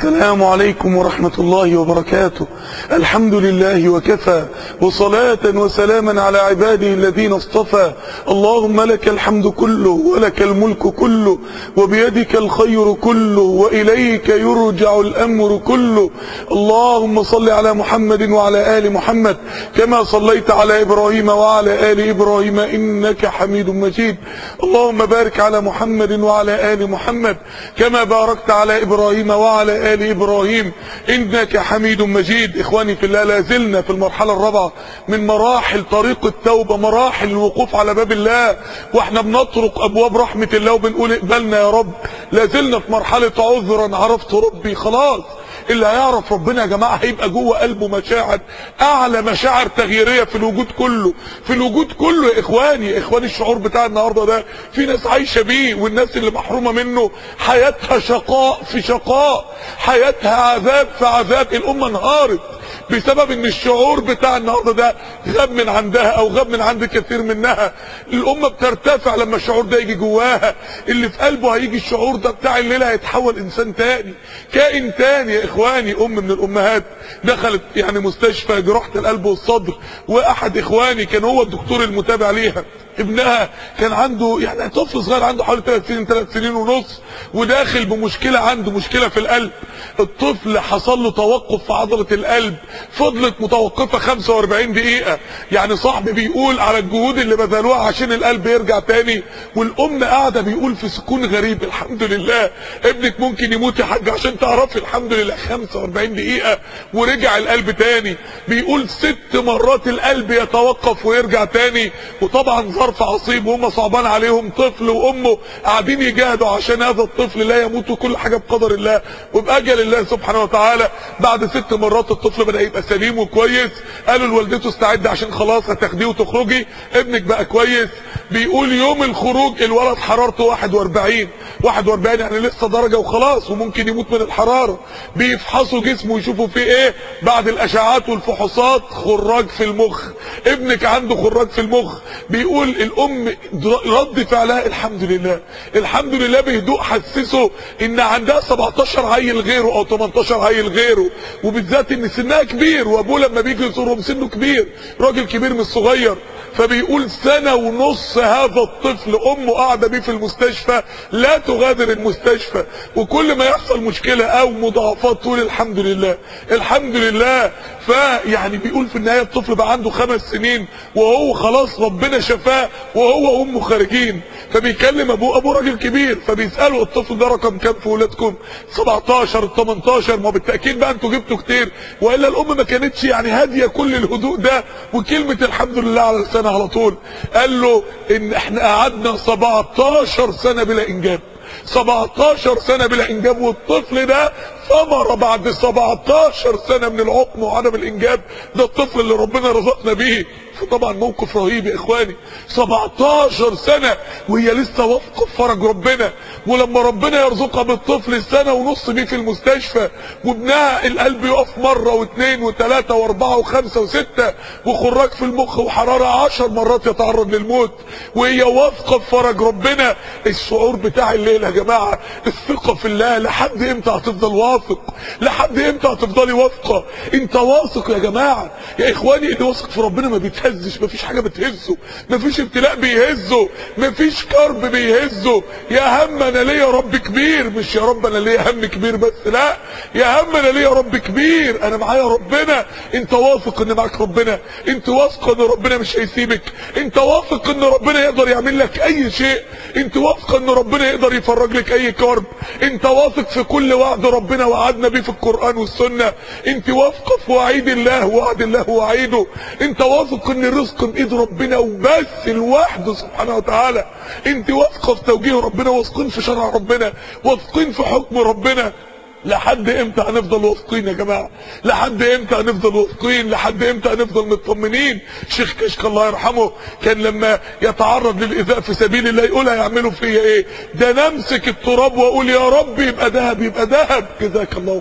السلام عليكم ورحمة الله وبركاته الحمد لله وكفى وصلاة وسلاما على عباده الذين اصطفى اللهم لك الحمد كله ولك الملك كله وبيدك الخير كله وإليك يرجع الأمر كله اللهم صل على محمد وعلى آل محمد كما صليت على إبراهيم وعلى آل إبراهيم إنك حميد مجيد اللهم بارك على محمد وعلى آل محمد كما باركت على إبراهيم وعلى آل إبراهيم إنك حميد مجيد إخواني في الله لازلنا في المرحلة الرابعة من مراحل طريق التوبة مراحل الوقوف على باب الله واحنا بنطرق أبواب رحمة الله وبنقول اقبلنا يا رب لازلنا في مرحلة عذرا عرفت ربي خلاص اللي هيعرف ربنا يا جماعة هيبقى جوه قلبه مشاعر اعلى مشاعر تغييرية في الوجود كله في الوجود كله يا اخواني يا اخواني الشعور بتاع النهاردة ده في ناس عايشة بيه والناس اللي محرومة منه حياتها شقاء في شقاء حياتها عذاب في عذاب الامة انهارت بسبب ان الشعور بتاع النهارده ده غاب من عندها او غاب من عند كثير منها الامه بترتفع لما الشعور ده يجي جواها اللي في قلبه هيجي الشعور ده بتاع الليله هيتحول انسان تاني كائن تاني يا اخواني ام من الامهات دخلت يعني مستشفى جراحه القلب والصدر واحد اخواني كان هو الدكتور المتابع ليها ابنها كان عنده يعني طفل صغير عنده حوالي 3 سنين 3 سنين ونص وداخل بمشكله عنده مشكله في القلب الطفل حصل له توقف في عضله القلب فضلت متوقفه 45 دقيقه يعني صاحبي بيقول على الجهود اللي بذلوها عشان القلب يرجع تاني والام قاعده بيقول في سكون غريب الحمد لله ابنك ممكن يموت يا حاج عشان تعرفي الحمد لله 45 دقيقه ورجع القلب تاني بيقول ست مرات القلب يتوقف ويرجع تاني وطبعا ظرف عصيب وهم صعبان عليهم طفل وامه قاعدين يجاهدوا عشان هذا الطفل لا يموت وكل حاجه بقدر الله وباجل الله سبحانه وتعالى بعد ست مرات الطفل بدا يبقى سليم وكويس قالوا لوالدته استعد عشان خلاص هتاخديه وتخرجي ابنك بقى كويس بيقول يوم الخروج الولد حرارته 41 41 يعني لسه درجه وخلاص وممكن يموت من الحراره بيفحصوا جسمه يشوفوا فيه ايه بعد الاشعاعات والفحوصات خراج في المخ ابنك عنده خراج في المخ بيقول الام رد فعلها الحمد لله الحمد لله بهدوء حسسه ان عندها 17 عيل غيره او 18 عيل غيره وبالذات ان سنها كبير وابوه لما بيجي يزورهم سنه كبير راجل كبير مش صغير فبيقول سنة ونص هذا الطفل امه قاعدة بيه في المستشفى لا تغادر المستشفى وكل ما يحصل مشكلة او مضاعفات تقول الحمد لله الحمد لله فيعني بيقول في النهاية الطفل بقى عنده خمس سنين وهو خلاص ربنا شفاه وهو وامه خارجين فبيكلم ابوه ابوه راجل كبير فبيسأله الطفل ده رقم كام في ولادكم 17 18 ما بالتأكيد بقى انتوا جبتوا كتير والا الام ما كانتش يعني هادية كل الهدوء ده وكلمة الحمد لله على لسانها على طول قال له ان احنا قعدنا 17 سنة بلا انجاب 17 سنة بلا انجاب والطفل ده ثمرة بعد 17 سنة من العقم وعدم الانجاب ده الطفل اللي ربنا رزقنا بيه فطبعا موقف رهيب يا اخواني 17 سنة وهي لسه واثقه في فرج ربنا ولما ربنا يرزقها بالطفل سنة ونص بيه في المستشفى وابنها القلب يقف مرة واثنين وثلاثة واربعة وخمسة وستة وخراج في المخ وحرارة عشر مرات يتعرض للموت وهي واثقه في فرج ربنا الشعور بتاع الليل يا جماعة الثقة في الله لحد امتى هتفضل واثق لحد امتى هتفضلي واثقة انت واثق يا جماعة يا اخواني اللي واثق في ربنا ما بيتهزش مفيش حاجة بتهزه مفيش ابتلاء بيهزه مفيش كرب بيهزه يا هم انا ليا رب كبير مش يا رب انا ليا هم كبير بس لا يا هم انا ليا رب كبير انا معايا ربنا انت واثق ان معاك ربنا انت واثق ان ربنا مش هيسيبك انت واثق ان ربنا يقدر يعمل لك اي شيء انت واثق ان ربنا يقدر يفرج لك اي كرب انت واثق في كل وعد ربنا وعدنا بيه في القرآن والسنة انت واثقه في وعيد الله وعد الله وعيده انت واثق ان الرزق بايد ربنا وبس لوحده سبحانه وتعالى انت واثقه في توجيه ربنا واثقين في شرع ربنا واثقين في حكم ربنا لحد امتى هنفضل واثقين يا جماعه لحد امتى هنفضل واثقين لحد امتى هنفضل مطمنين شيخ كشك الله يرحمه كان لما يتعرض للايذاء في سبيل الله يقول هيعملوا فيا ايه ده نمسك التراب واقول يا رب يبقى ذهب يبقى ذهب جزاك الله خيرا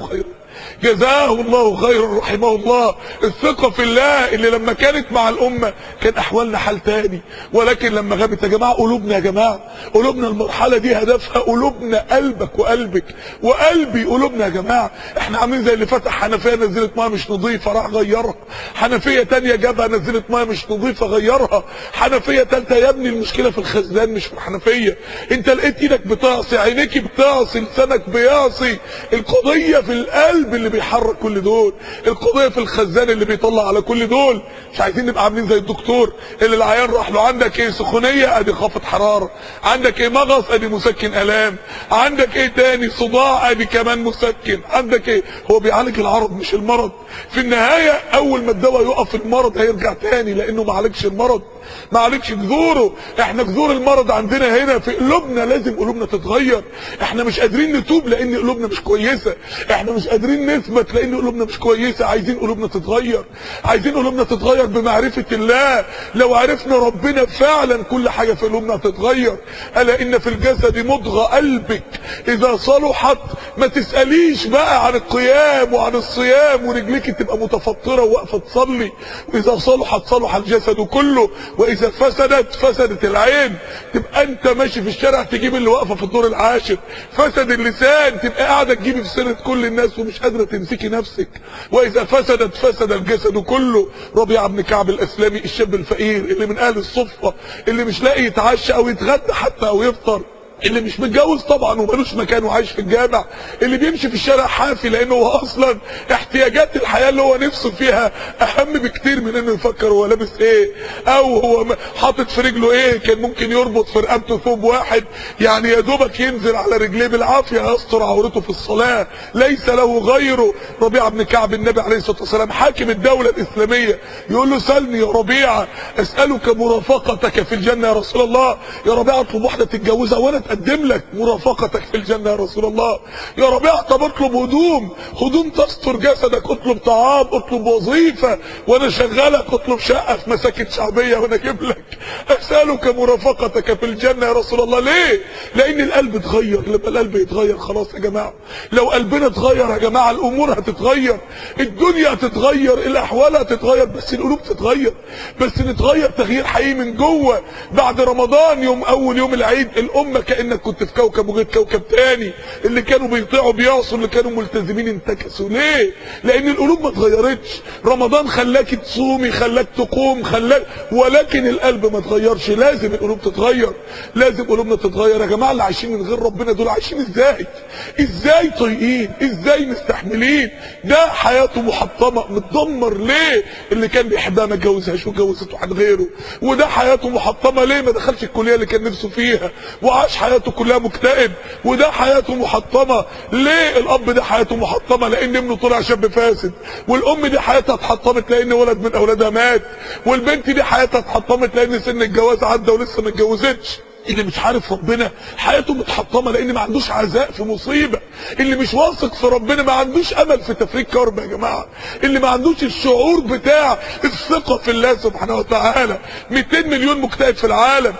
جزاه الله خيرا رحمه الله الثقة في الله اللي لما كانت مع الأمة كان أحوالنا حال تاني ولكن لما غابت يا جماعة قلوبنا يا جماعة قلوبنا المرحلة دي هدفها قلوبنا قلبك وقلبك وقلبي قلوبنا يا جماعة احنا عاملين زي اللي فتح حنفية نزلت ميه مش نظيفة راح غيرها حنفية تانية جابها نزلت ميه مش نظيفة غيرها حنفية تالتة يا ابني المشكلة في الخزان مش في الحنفية انت لقيت ايدك بتعصي عينيك بتعصي لسانك بيعصي القضية في القلب اللي بيحرك كل دول القضية في الخزان اللي بيطلع على كل دول مش عايزين نبقى عاملين زي الدكتور اللي العيان راح له عندك ايه سخونية ادي خافض حرارة عندك ايه مغص ادي مسكن الام عندك ايه تاني صداع ادي كمان مسكن عندك ايه هو بيعالج العرض مش المرض في النهاية اول ما الدواء يقف المرض هيرجع تاني لانه ما عالجش المرض ما عالجش جذوره احنا جذور المرض عندنا هنا في قلوبنا لازم قلوبنا تتغير احنا مش قادرين نتوب لان قلوبنا مش كويسة احنا مش قادرين نثبت لان قلوبنا مش كويسة عايزين قلوبنا تتغير عايزين قلوبنا تتغير بمعرفة الله لو عرفنا ربنا فعلا كل حاجة في قلوبنا هتتغير الا ان في الجسد مضغة قلبك اذا صلحت ما تسأليش بقى عن القيام وعن الصيام ورجليك تبقى متفطرة وواقفة تصلي واذا صلحت صلح الجسد كله واذا فسدت فسدت العين تبقى انت ماشي في الشارع تجيب اللي واقفه في الدور العاشر فسد اللسان تبقى قاعده تجيبي في سيره كل الناس ومش قادره تمسكي نفسك واذا فسدت فسد الجسد كله ربيع بن كعب الاسلامي الشاب الفقير اللي من اهل الصفه اللي مش لاقي يتعشى او يتغدى حتى او يفطر اللي مش متجوز طبعا ومالوش مكان وعايش في الجامع اللي بيمشي في الشارع حافي لانه هو اصلا احتياجات الحياه اللي هو نفسه فيها اهم بكتير من انه يفكر هو لابس ايه او هو حاطط في رجله ايه كان ممكن يربط في رقبته ثوب واحد يعني يا دوبك ينزل على رجليه بالعافيه يستر عورته في الصلاه ليس له غيره ربيعه بن كعب النبي عليه الصلاه والسلام حاكم الدوله الاسلاميه يقول له سلني يا ربيعه اسالك مرافقتك في الجنه يا رسول الله يا ربيعه اطلب واحده تتجوزها وانا تقدم لك مرافقتك في الجنة يا رسول الله يا ربيع طب اطلب هدوم هدوم تستر جسدك اطلب طعام اطلب وظيفة وانا شغالك اطلب شقة في مساكن شعبية وانا اجيب لك اسألك مرافقتك في الجنة يا رسول الله ليه لان القلب اتغير لما القلب يتغير خلاص يا جماعة لو قلبنا اتغير يا جماعة الامور هتتغير الدنيا هتتغير الاحوال هتتغير بس القلوب تتغير بس نتغير تغيير حقيقي من جوه بعد رمضان يوم اول يوم العيد الامة كأنك كنت في كوكب وجيت كوكب تاني اللي كانوا بيطيعوا بيعصوا اللي كانوا ملتزمين انتكسوا ليه لان القلوب ما اتغيرتش رمضان خلاك تصومي خلاك تقوم خلاك ولكن القلب ما اتغيرش لازم القلوب تتغير لازم قلوبنا تتغير يا جماعه اللي عايشين من غير ربنا دول عايشين ازاي ازاي طايقين ازاي مستحملين ده حياته محطمه متدمر ليه اللي كان بيحبها ما اتجوزهاش واتجوزت واحد غيره وده حياته محطمه ليه ما دخلش الكليه اللي كان نفسه فيها وعاش حياته كلها مكتئب وده حياته محطمه ليه الاب ده حياته محطمه لان ابنه طلع شاب فاسد والام دي حياتها اتحطمت لان ولد من اولادها مات والبنت دي حياتها اتحطمت لان سن الجواز عدى ولسه ما اتجوزتش اللي مش عارف ربنا حياته متحطمه لان ما عندوش عزاء في مصيبه اللي مش واثق في ربنا ما عندوش امل في تفريج كرب يا جماعه اللي ما عندوش الشعور بتاع الثقه في الله سبحانه وتعالى 200 مليون مكتئب في العالم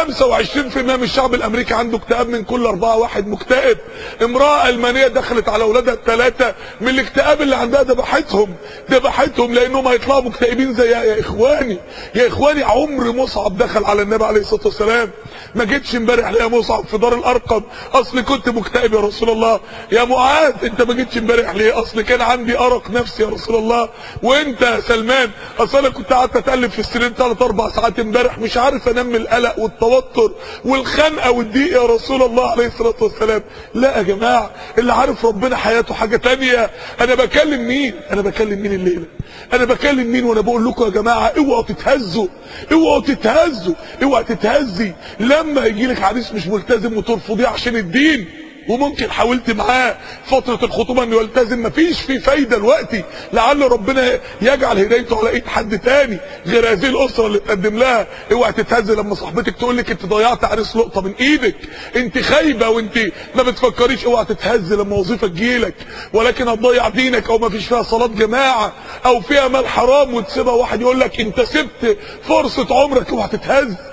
25% من الشعب الامريكي عنده اكتئاب من كل اربعه واحد مكتئب امراه المانيه دخلت على اولادها الثلاثه من الاكتئاب اللي عندها ذبحتهم ذبحتهم لانهم هيطلعوا مكتئبين زي يا اخواني يا اخواني عمر مصعب دخل على النبي عليه الصلاه والسلام ما جيتش امبارح يا مصعب في دار الارقم اصل كنت مكتئب يا رسول الله يا معاذ انت ما جيتش امبارح ليه اصل كان عندي ارق نفسي يا رسول الله وانت يا سلمان اصل انا كنت قعدت اتقلب في السرير ثلاث اربع ساعات امبارح مش عارف انام من القلق والتوتر والخنقه والضيق يا رسول الله عليه الصلاه والسلام لا يا جماعه اللي عارف ربنا حياته حاجه تانية انا بكلم مين انا بكلم مين الليله انا بكلم مين وانا بقول لكم يا جماعه اوعوا تتهزوا اوعوا تتهزوا اوعوا تتهزي لما يجي لك عريس مش ملتزم وترفضيه عشان الدين وممكن حاولت معاه فترة الخطوبة انه يلتزم مفيش فيه فايدة دلوقتي لعل ربنا يجعل هدايته على ايد حد تاني غير هذه الاسرة اللي تقدم لها اوعى تتهز لما صاحبتك تقول لك انت ضيعت عريس لقطة من ايدك انت خايبة وانت ما بتفكريش اوعى تتهز لما وظيفة تجيلك ولكن هتضيع دينك او ما فيش فيها صلاة جماعة او فيها مال حرام وتسيبها واحد يقول لك انت سبت فرصة عمرك اوعى تتهز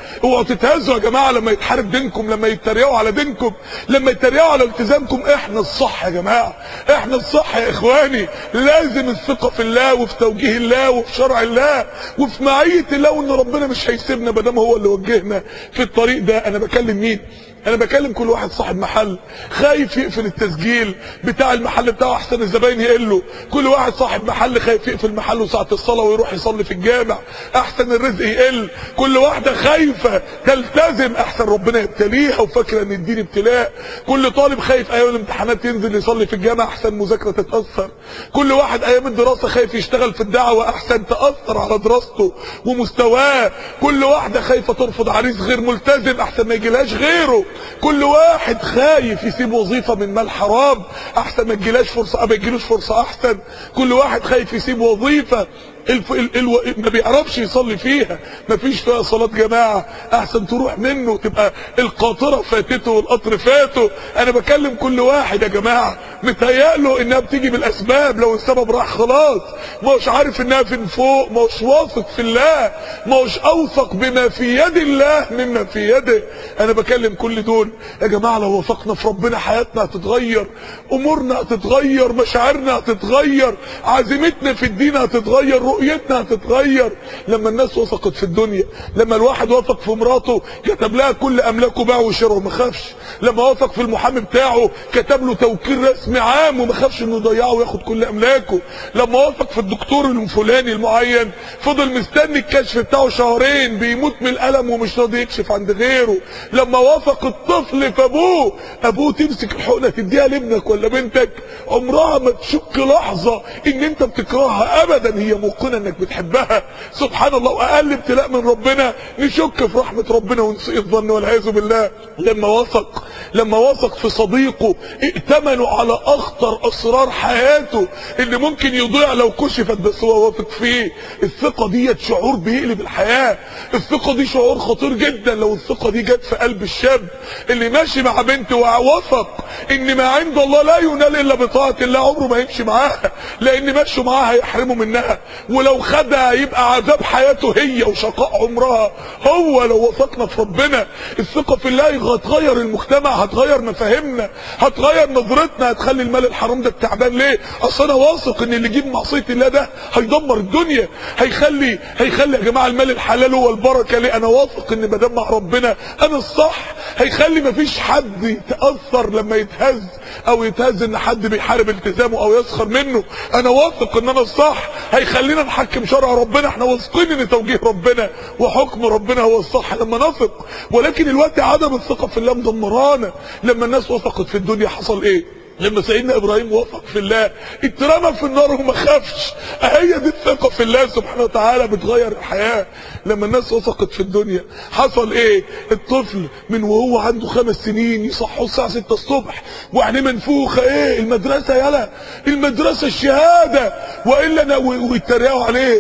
اوعوا تتهزوا يا جماعه لما يتحارب دينكم لما يتريقوا على دينكم لما يتريقوا على التزامكم احنا الصح يا جماعه احنا الصح يا اخواني لازم الثقه في الله وفي توجيه الله وفي شرع الله وفي معيه الله وان ربنا مش هيسيبنا ما دام هو اللي وجهنا في الطريق ده انا بكلم مين انا بكلم كل واحد صاحب محل خايف يقفل التسجيل بتاع المحل بتاعه احسن الزباين يقله كل واحد صاحب محل خايف يقفل محله ساعه الصلاه ويروح يصلي في الجامع احسن الرزق يقل كل واحده خايفه تلتزم احسن ربنا يبتليها وفاكره ان الدين ابتلاء كل طالب خايف ايام الامتحانات ينزل يصلي في الجامع احسن مذاكره تتاثر كل واحد ايام الدراسه خايف يشتغل في الدعوه احسن تاثر على دراسته ومستواه كل واحده خايفه ترفض عريس غير ملتزم احسن ما يجيلهاش غيره كل واحد خايف يسيب وظيفه من مال حرام احسن ما تجيلاش فرصه ما يجيلوش فرصه احسن كل واحد خايف يسيب وظيفه الف... ال... ال... ما بيعرفش يصلي فيها ما فيش فيها صلاة جماعة احسن تروح منه تبقى القاطرة فاتته والقطر فاته انا بكلم كل واحد يا جماعة متهيأله انها بتيجي بالاسباب لو السبب راح خلاص ما هوش عارف انها فين فوق ما هوش واثق في الله ما هوش اوثق بما في يد الله مما في يده انا بكلم كل دول يا جماعة لو وثقنا في ربنا حياتنا هتتغير امورنا هتتغير مشاعرنا هتتغير عزيمتنا في الدين هتتغير رؤيتنا هتتغير لما الناس وثقت في الدنيا لما الواحد وثق في مراته كتب لها كل املاكه باع وشرى وما خافش لما وثق في المحامي بتاعه كتب له توكيل رسمي عام وما خافش انه يضيعه وياخد كل املاكه لما وثق في الدكتور الفلاني المعين فضل مستني الكشف بتاعه شهرين بيموت من الالم ومش راضي يكشف عند غيره لما وثق الطفل في ابوه ابوه تمسك الحقنه تديها لابنك ولا بنتك عمرها ما تشك لحظه ان انت بتكرهها ابدا هي موقنه انك بتحبها سبحان الله واقل ابتلاء من ربنا نشك في رحمه ربنا ونسيء الظن والعياذ بالله لما وثق لما وثق في صديقه ائتمنوا على اخطر اسرار حياته اللي ممكن يضيع لو كشفت بس هو واثق فيه الثقه ديت شعور بيقلب الحياه الثقه دي شعور خطير جدا لو الثقه دي جت في قلب الشاب اللي ماشي مع بنته ووثق ان ما عند الله لا ينال الا بطاعه الله عمره ما يمشي معاها لان مشوا معاها هيحرمه منها ولو خدها يبقى عذاب حياته هي وشقاء عمرها هو لو وثقنا في ربنا الثقه في الله هتغير المجتمع هتغير مفاهيمنا هتغير نظرتنا هتخلي المال الحرام ده تعبان ليه اصل انا واثق ان اللي يجيب معصيه الله ده هيدمر الدنيا هيخلي هيخلي يا جماعه المال الحلال هو البركه ليه انا واثق ان ما دام مع ربنا انا الصح هيخلي مفيش حد يتاثر لما يتهز او يتهز ان حد بيحارب التزامه او يسخر منه انا واثق ان انا الصح هيخلينا نحكم شرع ربنا احنا واثقين ان توجيه ربنا وحكم ربنا هو الصح لما نثق ولكن الوقت عدم الثقه في الله مدمرانا لما الناس وثقت في الدنيا حصل ايه لما سيدنا ابراهيم وثق في الله اترمى في النار وما خافش هي دي الثقه في الله سبحانه وتعالى بتغير الحياه لما الناس وثقت في الدنيا حصل ايه الطفل من وهو عنده خمس سنين يصحوا الساعه 6 الصبح وعينيه منفوخه ايه المدرسه يلا المدرسه الشهاده والا انا ويتريقوا عليه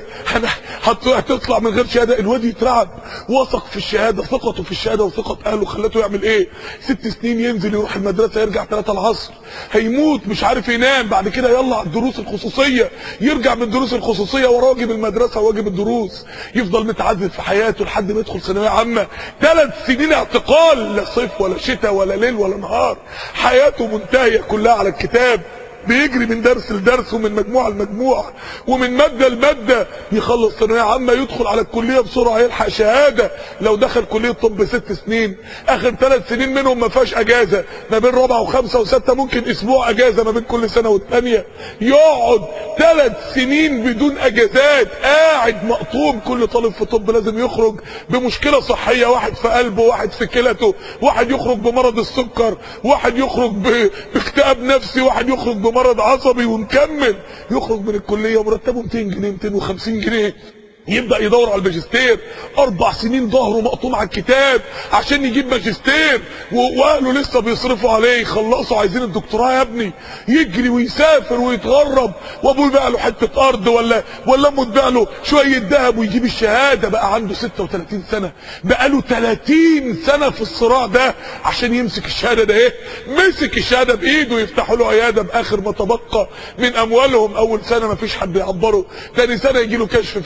هتطلع من غير شهاده الواد يترعب وثق في الشهاده ثقته في الشهاده وثقه اهله خلته يعمل ايه ست سنين ينزل يروح المدرسه يرجع 3 العصر هيموت مش عارف ينام بعد كده يلا على الدروس الخصوصيه يرجع من الدروس الخصوصيه وراه واجب المدرسه واجب الدروس يفضل متعذب في حياته لحد ما يدخل ثانويه عامه ثلاث سنين اعتقال لا صيف ولا شتاء ولا ليل ولا نهار حياته منتهيه كلها على الكتاب بيجري من درس لدرس ومن مجموعه لمجموعه ومن ماده لماده يخلص ثانويه عامه يدخل على الكليه بسرعه يلحق شهاده لو دخل كليه طب ست سنين اخر ثلاث سنين منهم ما فيهاش اجازه ما بين رابعه وخمسه وسته ممكن اسبوع اجازه ما بين كل سنه والثانيه يقعد ثلاث سنين بدون اجازات قاعد مقطوم كل طالب في طب لازم يخرج بمشكله صحيه واحد في قلبه واحد في كلته واحد يخرج بمرض السكر واحد يخرج باكتئاب نفسي واحد يخرج بمرض عصبي ونكمل يخرج من الكليه ومرتبه 200 جنيه 250 جنيه يبدا يدور على الماجستير اربع سنين ظهره مقطوم على الكتاب عشان يجيب ماجستير واهله لسه بيصرفوا عليه يخلصوا عايزين الدكتوراه يا ابني يجري ويسافر ويتغرب وابوه يبيع له حته ارض ولا ولا امه تبيع له شويه ذهب ويجيب الشهاده بقى عنده 36 سنه بقى له 30 سنه في الصراع ده عشان يمسك الشهاده ده ايه مسك الشهاده بايده يفتحوا له عياده باخر ما تبقى من اموالهم اول سنه ما فيش حد يعبره ثاني سنه يجي له كشف في اليوم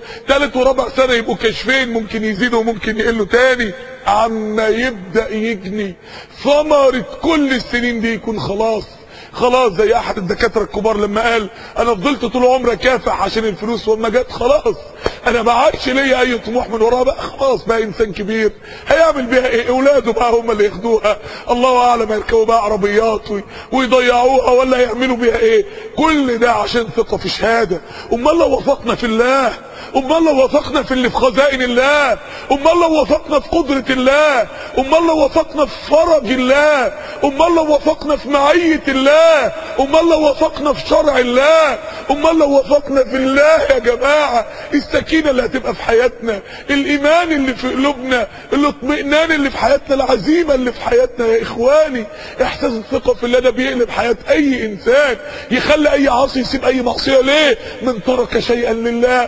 تالت ورابع سنة يبقوا كشفين ممكن يزيدوا وممكن يقلوا تاني عما يبدأ يجني ثمرة كل السنين دي يكون خلاص خلاص زي احد الدكاتره الكبار لما قال انا فضلت طول عمري اكافح عشان الفلوس واما جت خلاص انا ما عادش ليا اي طموح من وراها بقى خلاص بقى انسان كبير هيعمل بيها ايه اولاده بقى هم اللي ياخدوها الله اعلم يركبوا بقى عربيات ويضيعوها ولا يعملوا بيها ايه كل ده عشان ثقه في شهاده امال لو وثقنا في الله امال لو وثقنا في اللي في خزائن الله امال لو وثقنا في قدرة الله امال لو وثقنا في فرج الله امال لو وثقنا في معية الله امال لو وثقنا في شرع الله امال لو وثقنا في الله يا جماعة السكينة اللي هتبقى في حياتنا الايمان اللي في قلوبنا الاطمئنان اللي في حياتنا العزيمة اللي في حياتنا يا اخواني احساس الثقة في الله ده بيقلب حياة اي انسان يخلي اي عاصي يسيب اي معصية ليه من ترك شيئا لله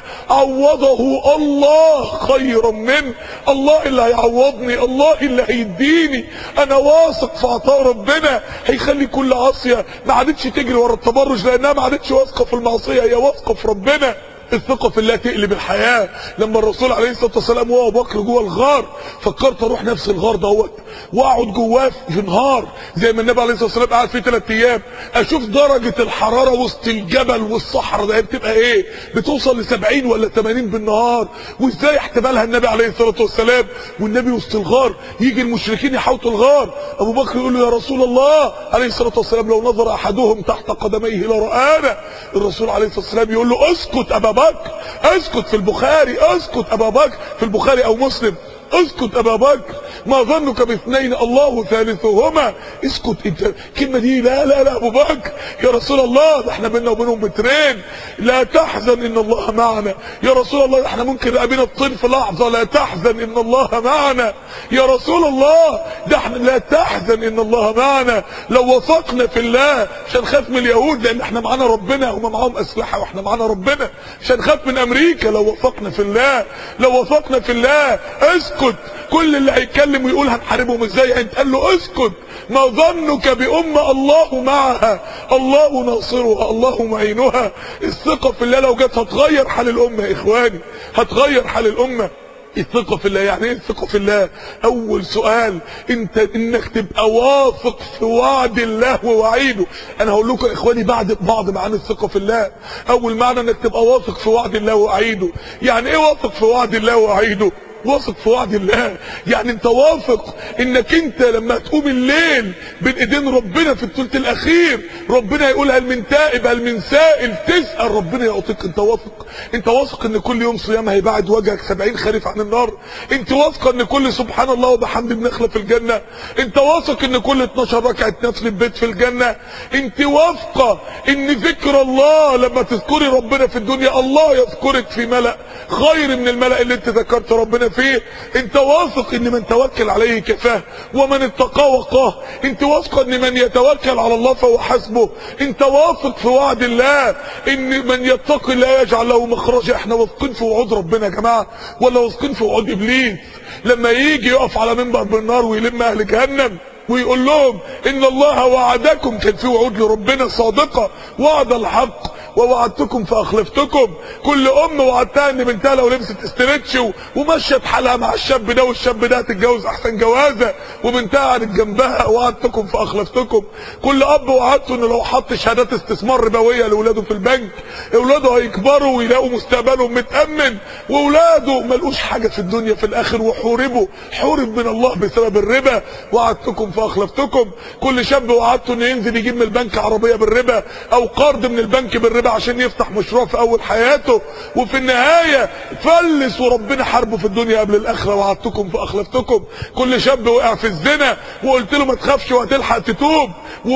عوضه الله خيرا منه الله اللي هيعوضني الله اللي هيديني انا واثق في عطاء ربنا هيخلي كل عاصيه ما عادتش تجري ورا التبرج لانها ما عادتش واثقه في المعصيه هي واثقه في ربنا الثقة في الله تقلب الحياة لما الرسول عليه الصلاة والسلام وهو بكر جوه الغار فكرت اروح نفس الغار دوت واقعد جواه في نهار زي ما النبي عليه الصلاة والسلام قعد فيه ثلاث ايام اشوف درجة الحرارة وسط الجبل والصحراء ده بتبقى ايه بتوصل ل 70 ولا 80 بالنهار وازاي احتمالها النبي عليه الصلاة والسلام والنبي وسط الغار يجي المشركين يحوطوا الغار ابو بكر يقول له يا رسول الله عليه الصلاة والسلام لو نظر احدهم تحت قدميه لرآنا الرسول عليه الصلاة والسلام يقول له اسكت ابا بكر اسكت في البخاري اسكت ابا بكر في البخاري او مسلم اسكت ابا بكر ما ظنك باثنين الله ثالثهما اسكت انت الكلمه دي لا لا لا ابو بكر يا رسول الله ده احنا بينا وبينهم مترين لا تحزن ان الله معنا يا رسول الله احنا ممكن رقبنا الطين في لحظه لا تحزن ان الله معنا يا رسول الله ده احنا لا تحزن ان الله معنا لو وثقنا في الله مش هنخاف من اليهود لان احنا معانا ربنا هم معاهم اسلحه واحنا معانا ربنا مش هنخاف من امريكا لو وثقنا في الله لو وثقنا في الله اسكت كل اللي هيتكلم ويقول هنحاربهم ازاي انت قال له اسكت ما ظنك بأمة الله معها الله ناصرها الله معينها الثقة في الله لو جت هتغير حال الأمة يا إخواني هتغير حال الأمة الثقة في الله يعني ايه الثقة في الله اول سؤال انت انك تبقى واثق في وعد الله ووعيده انا هقول لكم يا اخواني بعد بعض معاني الثقة في الله اول معنى انك تبقى واثق في وعد الله ووعيده يعني ايه واثق في وعد الله ووعيده واثق في وعد الله يعني انت واثق انك انت لما تقوم الليل بين ايدين ربنا في الثلث الاخير ربنا يقول هل من تائب هل من سائل تسال ربنا يعطيك انت واثق انت واثق ان كل يوم صيام هيبعد وجهك 70 خريف عن النار انت واثق ان كل سبحان الله وبحمده بنخلة في الجنه انت واثق ان كل 12 ركعه نفل البيت في الجنه انت واثقه ان ذكر الله لما تذكري ربنا في الدنيا الله يذكرك في ملأ خير من الملأ اللي انت ذكرت ربنا فيه انت واثق ان من توكل عليه كفاه ومن اتقى وقاه انت واثق ان من يتوكل على الله فهو حسبه انت واثق في وعد الله ان من يتقي الله يجعل له مخرجا احنا واثقين في وعود ربنا يا جماعه ولا واثقين في وعود ابليس لما يجي يقف على منبر بالنار ويلم اهل جهنم ويقول لهم ان الله وعدكم كان في وعود لربنا صادقه وعد الحق ووعدتكم فاخلفتكم كل ام وعدتها ان بنتها لو لبست استرتش ومشت حالها مع الشاب ده والشاب ده هتتجوز احسن جوازه وبنتها قعدت جنبها وعدتكم فاخلفتكم كل اب وعدته انه لو حط شهادات استثمار ربويه لاولاده في البنك اولاده هيكبروا ويلاقوا مستقبلهم متامن واولاده ملقوش حاجه في الدنيا في الاخر وحوربوا حورب من الله بسبب الربا وعدتكم فاخلفتكم كل شاب وعدته انه ينزل يجيب من البنك عربيه بالربا او قرض من البنك بالربا عشان يفتح مشروع في اول حياته وفي النهايه فلس وربنا حاربه في الدنيا قبل الاخره وعدتكم فاخلفتكم كل شاب وقع في الزنا وقلت له ما تخافش وهتلحق تتوب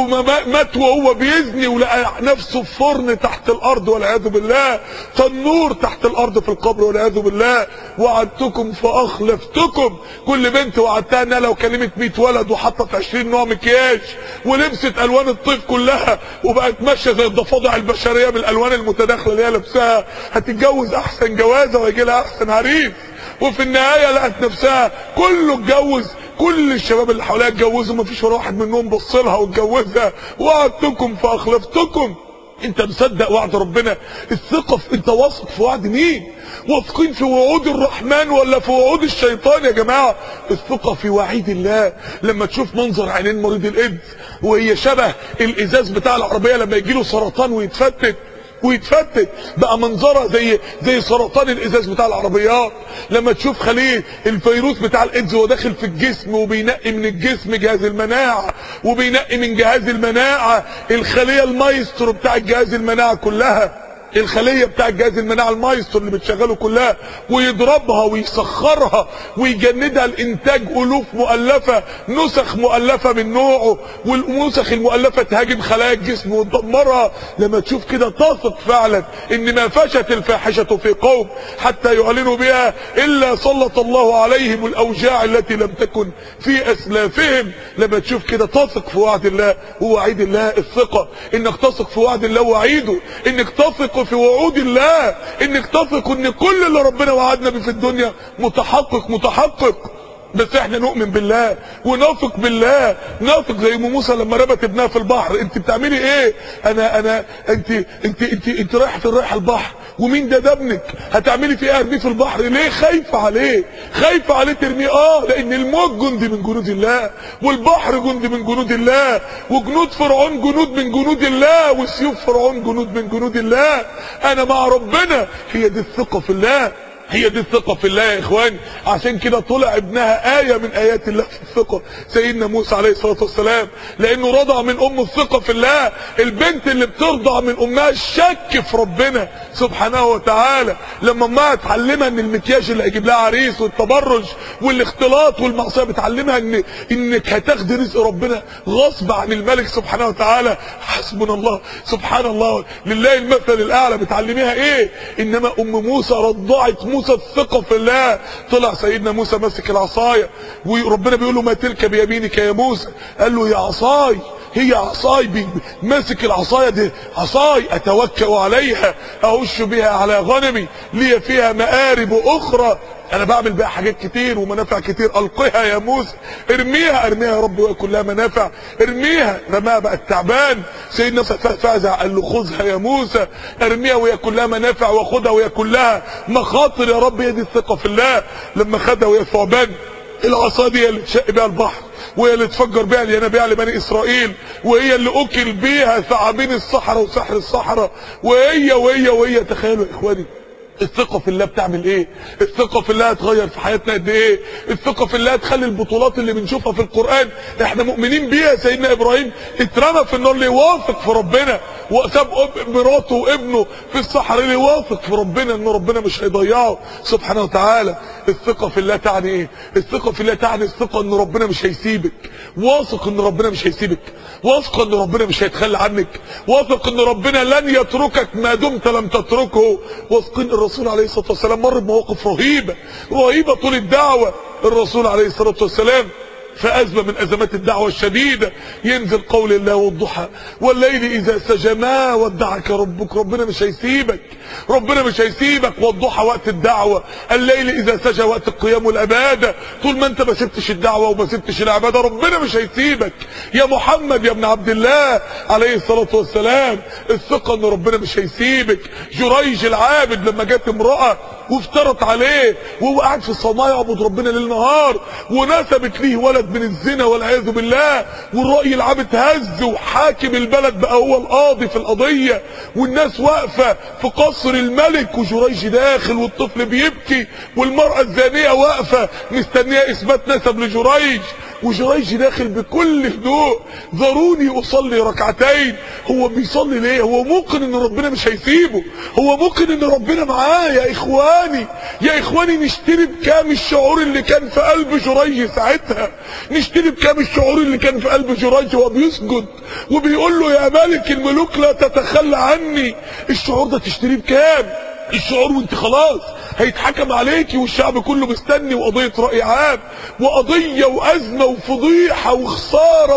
ومات وهو بيزني ولقى نفسه في فرن تحت الارض والعياذ بالله تنور تحت الارض في القبر والعياذ بالله وعدتكم فاخلفتكم كل بنت وعدتها انها لو كلمت 100 ولد وحطت 20 نوع مكياج ولبست الوان الطيف كلها وبقت ماشيه زي الضفادع البشريه بالالوان المتداخله اللي هي لابساها هتتجوز احسن جوازه ويجي لها احسن عريس وفي النهايه لقت نفسها كله اتجوز كل الشباب اللي حواليها اتجوزوا مفيش ولا واحد منهم بص لها واتجوزها وعدتكم فاخلفتكم انت مصدق وعد ربنا الثقة في انت واثق في وعد مين واثقين في وعود الرحمن ولا في وعود الشيطان يا جماعة الثقة في وعيد الله لما تشوف منظر عينين مريض الايدز وهي شبه الازاز بتاع العربية لما يجيله سرطان ويتفتت ويتفتت بقى منظرها زي زي سرطان الازاز بتاع العربيات لما تشوف خليه الفيروس بتاع الايدز وهو داخل في الجسم وبينقي من الجسم جهاز المناعه وبينقي من جهاز المناعه الخليه المايسترو بتاع جهاز المناعه كلها الخليه بتاع جهاز المناعه المايسترو اللي بتشغله كلها ويضربها ويسخرها ويجندها الانتاج الوف مؤلفه نسخ مؤلفه من نوعه والنسخ المؤلفه تهاجم خلايا الجسم وتدمرها لما تشوف كده تثق فعلا ان ما فشت الفاحشه في قوم حتى يعلنوا بها الا سلط الله عليهم الاوجاع التي لم تكن في اسلافهم لما تشوف كده تثق في وعد الله ووعيد الله الثقه انك تثق في وعد الله ووعيده انك تثق في وعود الله انك تثق ان كل اللي ربنا وعدنا بيه في الدنيا متحقق متحقق بس احنا نؤمن بالله ونثق بالله نثق زي ام موسى لما ربت ابنها في البحر انت بتعملي ايه انا انا انت انت انت انت رايحه رايحه البحر ومين ده ده ابنك هتعملي فيه ايه ارميه في البحر ليه خايفه عليه خايفه عليه ترميه اه لان الموت جندي من جنود الله والبحر جندي من جنود الله وجنود فرعون جنود من جنود الله وسيوف فرعون جنود من جنود الله انا مع ربنا هي دي الثقه في الله هي دي الثقة في الله يا اخوان عشان كده طلع ابنها آية من آيات الله في الثقة سيدنا موسى عليه الصلاة والسلام لانه رضع من امه الثقة في الله البنت اللي بترضع من امها الشك في ربنا سبحانه وتعالى لما امها تعلمها ان المكياج اللي هيجيب لها عريس والتبرج والاختلاط والمعصية بتعلمها ان انك هتاخدي رزق ربنا غصب عن الملك سبحانه وتعالى حسبنا الله سبحان الله لله المثل الاعلى بتعلميها ايه انما ام موسى رضعت موسى الثقة في الله طلع سيدنا موسى ماسك العصاية وربنا بيقول له ما تلك بيمينك يا موسى قال له يا عصاي هي عصاي ماسك العصاية دي عصاي اتوكأ عليها اهش بها على غنمي لي فيها مآرب اخرى انا بعمل بقى حاجات كتير ومنافع كتير القيها يا موسى ارميها ارميها يا رب ويكون لها منافع ارميها رماها بقى التعبان سيدنا فازع قال له خذها يا موسى ارميها ويكون لها منافع وخذها ويكون لها مخاطر يا رب هي دي الثقه في الله لما خدها وهي ثعبان العصا دي اللي تشق بيها البحر وهي اللي تفجر بيها الينابيع لبني اسرائيل وهي اللي اكل بيها ثعابين الصحراء وسحر الصحراء وهي وهي وهي تخيلوا يا اخواني الثقة في الله بتعمل ايه الثقة في الله هتغير في حياتنا قد ايه الثقة في الله تخلي البطولات اللي بنشوفها في القرآن احنا مؤمنين بيها سيدنا ابراهيم اترمى في النار ليه واثق في ربنا وساب مراته وابنه في الصحراء ليه واثق في ربنا ان ربنا مش هيضيعه سبحانه وتعالى الثقة في الله تعني ايه الثقة في الله تعني الثقة ان ربنا مش هيسيبك واثق ان ربنا مش هيسيبك واثق ان ربنا مش هيتخلى عنك واثق ان ربنا لن يتركك ما دمت لم تتركه واثقين الرسول عليه الصلاة والسلام مر بمواقف رهيبة رهيبة طول الدعوة الرسول عليه الصلاة والسلام في أزمة من أزمات الدعوة الشديدة ينزل قول الله والضحى والليل إذا سجى ما ودعك ربك ربنا مش هيسيبك ربنا مش هيسيبك والضحى وقت الدعوة الليل إذا سجى وقت القيام والعبادة طول ما أنت ما سبتش الدعوة وما سبتش العبادة ربنا مش هيسيبك يا محمد يا ابن عبد الله عليه الصلاة والسلام الثقة أن ربنا مش هيسيبك جريج العابد لما جت امرأة وافترت عليه وهو قاعد في الصومعة يعبد ربنا ليل نهار ونسبت ليه ولد من الزنا والعياذ بالله والرأي العام اتهز وحاكم البلد بقى هو القاضي في القضية والناس واقفة في قصر الملك وجريج داخل والطفل بيبكي والمرأة الزانية واقفة مستنية اثبات نسب لجريج وجريج داخل بكل هدوء ذروني اصلي ركعتين هو بيصلي ليه هو موقن ان ربنا مش هيسيبه هو موقن ان ربنا معاه يا اخواني يا اخواني نشتري بكام الشعور اللي كان في قلب جريج ساعتها نشتري بكام الشعور اللي كان في قلب جريج وهو بيسجد وبيقول له يا ملك الملوك لا تتخلى عني الشعور ده تشتريه بكام الشعور وانت خلاص هيتحكم عليكي والشعب كله مستني وقضية رأي عام وقضية وأزمة وفضيحة وخسارة و...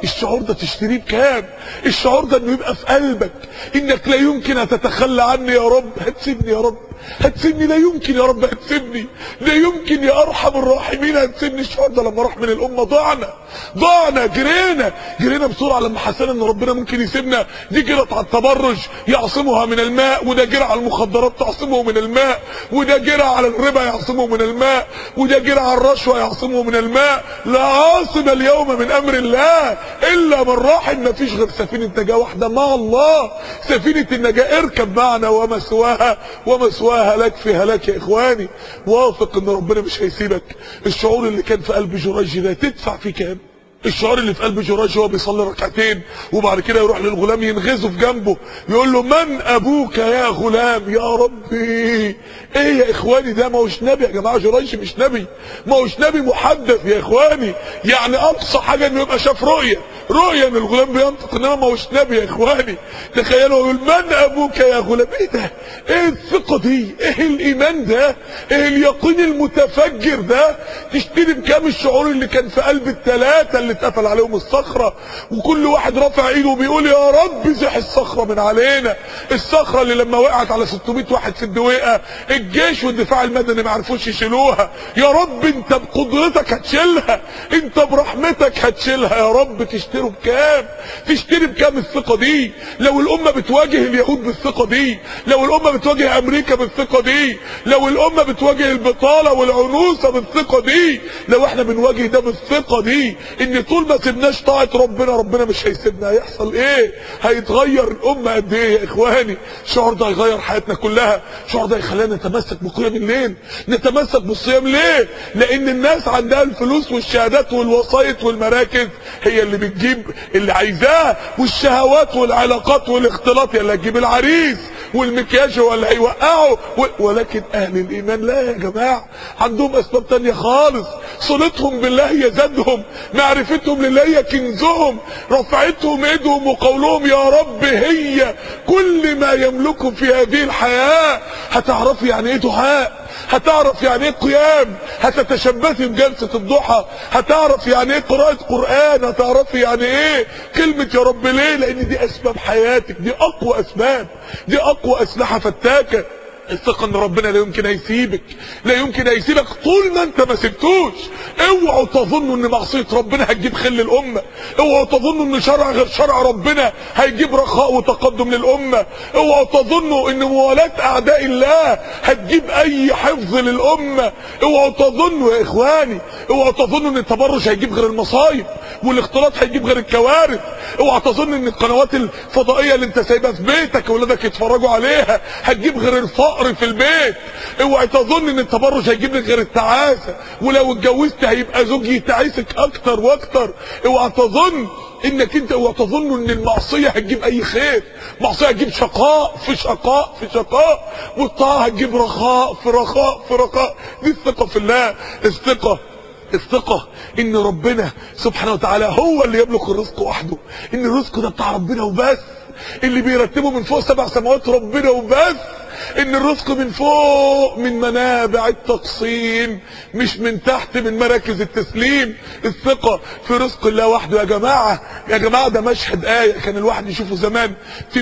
الشعور ده تشتريه بكام الشعور ده انه يبقى في قلبك انك لا يمكن هتتخلى عني يا رب هتسيبني يا رب هتسيبني لا يمكن يا رب هتسيبني لا يمكن يا ارحم الراحمين هتسيبني الشعور ده لما راح من الامه ضعنا ضعنا جرينا جرينا بسرعه لما حسينا ان ربنا ممكن يسيبنا دي جرت على التبرج يعصمها من الماء وده جرى على المخدرات تعصمه من الماء وده جرى على الربا يعصمه من الماء وده جرى على الرشوه يعصمه من الماء لا عاصم اليوم من امر الله الا من راحم مفيش غير سفينه نجاه واحده مع الله سفينه النجاه اركب معنا ومسواها ومسواها لك في هلاك يا اخواني واثق ان ربنا مش هيسيبك الشعور اللي كان في قلب جراج ده تدفع فيه كام الشعور اللي في قلب جراج هو بيصلي ركعتين وبعد كده يروح للغلام ينغزه في جنبه يقول له من ابوك يا غلام يا ربي ايه يا اخواني ده ما هوش نبي يا جماعه جراج مش نبي ما هوش نبي محدث يا اخواني يعني اقصى حاجه انه يبقى شاف رؤيه رؤيه ان الغلام بينطق انما ما هوش نبي يا اخواني تخيلوا يقول من ابوك يا غلام ايه ده ايه الثقه دي ايه الايمان ده ايه اليقين المتفجر ده تشتري بكام الشعور اللي كان في قلب الثلاثه اللي اتقفل عليهم الصخره وكل واحد رافع ايده وبيقول يا رب زح الصخره من علينا الصخره اللي لما وقعت على 600 واحد في الدويقه الجيش والدفاع المدني ما عرفوش يشيلوها يا رب انت بقدرتك هتشيلها انت برحمتك هتشيلها يا رب تشتروا بكام تشتري بكام الثقه دي لو الامه بتواجه اليهود بالثقه دي لو الامه بتواجه امريكا بالثقه دي لو الامه بتواجه البطاله والعنوسه بالثقه دي لو احنا بنواجه ده بالثقه دي ان طول ما سيبناش طاعه ربنا ربنا مش هيسيبنا هيحصل ايه هيتغير الامه قد ايه يا اخواني الشعور ده هيغير حياتنا كلها الشعور ده هيخلينا نتمسك بقيام الليل نتمسك بالصيام ليه لان الناس عندها الفلوس والشهادات والوسائط والمراكز هي اللي بتجيب اللي عايزاه والشهوات والعلاقات والاختلاط هي اللي هتجيب العريس والمكياج هو اللي هيوقعه ولكن اهل الايمان لا يا جماعه عندهم اسباب تانية خالص صلتهم بالله هي زادهم معرفتهم لله هي كنزهم رفعتهم ايدهم وقولهم يا رب هي كل ما يملكه في هذه الحياه هتعرفي يعني ايه دعاء هتعرف يعني ايه قيام هتتشبثي بجلسة الضحى هتعرف يعني ايه قراءة قرآن هتعرفي يعني ايه كلمة يا رب ليه لان دي اسباب حياتك دي اقوى اسباب دي اقوى اسلحة فتاكة الثقة ان ربنا لا يمكن هيسيبك لا يمكن هيسيبك طول ما انت ما سبتوش اوعوا تظنوا ان معصية ربنا هتجيب خل الامة اوعوا تظنوا ان شرع غير شرع ربنا هيجيب رخاء وتقدم للامة اوعوا تظنوا ان موالاة اعداء الله هتجيب اي حفظ للامة اوعوا تظنوا يا اخواني اوعوا تظنوا ان التبرج هيجيب غير المصايب والاختلاط هيجيب غير الكوارث اوعى تظن ان القنوات الفضائية اللي انت سايبها في بيتك اولادك يتفرجوا عليها هتجيب غير الفقر فقر في البيت اوعي تظن ان التبرج هيجيب لك غير التعاسه ولو اتجوزت هيبقى زوج يتعسك اكتر واكتر اوعى تظن انك انت اوعى تظن ان المعصيه هتجيب اي خير معصيه هتجيب شقاء في شقاء في شقاء والطاعه هتجيب رخاء في رخاء في رخاء دي الثقه في الله الثقه الثقة ان ربنا سبحانه وتعالى هو اللي يملك الرزق وحده ان الرزق ده بتاع ربنا وبس اللي بيرتبه من فوق سبع سماوات ربنا وبس ان الرزق من فوق من منابع التقسيم مش من تحت من مراكز التسليم الثقة في رزق الله وحده يا جماعة يا جماعة ده مشهد آية كان الواحد يشوفه زمان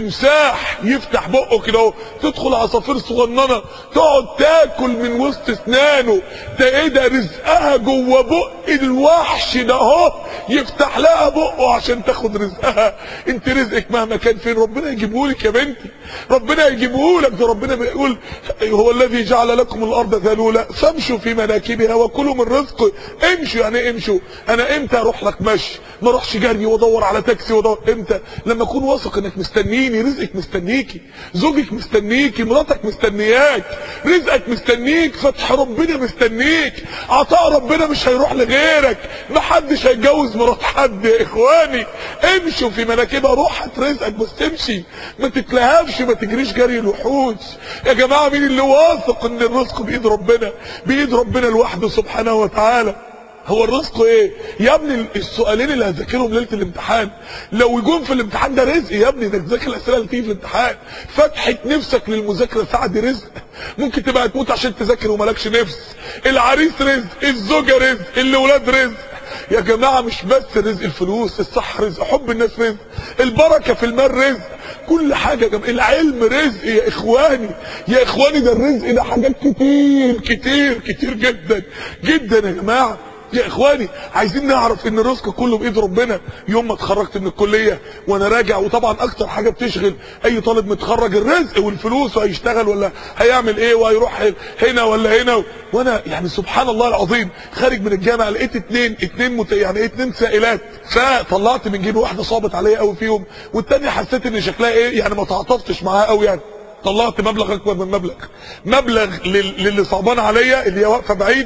تمساح يفتح بقه كده اهو تدخل عصافير صغننة تقعد تاكل من وسط اسنانه ده ايه ده رزقها جوه بق الوحش ده اهو يفتح لها بقه عشان تاخد رزقها انت رزقك مهما كان فين ربنا يجيبهولك يا بنتي ربنا يجيبهولك ده ربنا بيقول هو الذي جعل لكم الارض ذلولا فامشوا في مناكبها وكلوا من رزقه امشوا يعني ايه امشوا انا امتى اروح لك مشي ما اروحش جري وادور على تاكسي وادور امتى لما اكون واثق انك مستنيني رزقك مستنيكي زوجك مستنيكي مراتك مستنياك رزقك مستنيك فتح ربنا مستنيك عطاء ربنا مش هيروح لغيرك محدش هيتجوز مرات حد يا اخواني امشوا في مناكبها روح هات رزقك بس تمشي ما تتلهفش ما تجريش جري الوحوش يا جماعه مين اللي واثق ان الرزق بايد ربنا بايد ربنا لوحده سبحانه وتعالى هو الرزق ايه يا ابني السؤالين اللي هتذاكرهم ليله الامتحان لو يجون في الامتحان ده رزق يا ابني انك تذاكر الاسئله اللي تيجي في الامتحان فتحه نفسك للمذاكره ساعه دي رزق ممكن تبقى تموت عشان تذاكر ومالكش نفس العريس رزق الزوجه رزق الاولاد رزق يا جماعة مش بس رزق الفلوس الصحة رزق حب الناس رزق البركة في المال رزق كل حاجة جم... العلم رزق يا اخواني يا اخواني ده الرزق ده حاجات كتير كتير كتير جدا جدا يا جماعة يا اخواني عايزين نعرف ان الرزق كله بايد ربنا يوم ما اتخرجت من الكليه وانا راجع وطبعا اكتر حاجه بتشغل اي طالب متخرج الرزق والفلوس وهيشتغل ولا هيعمل ايه وهيروح هنا ولا هنا وانا يعني سبحان الله العظيم خارج من الجامعه لقيت اتنين اتنين مت... يعني اتنين سائلات فطلعت من جيبي واحده صابت عليا قوي فيهم والتانيه حسيت ان شكلها ايه يعني ما تعاطفتش معاها قوي يعني طلعت مبلغ اكبر من مبلغ مبلغ لل... للي صعبان عليا اللي هي واقفه بعيد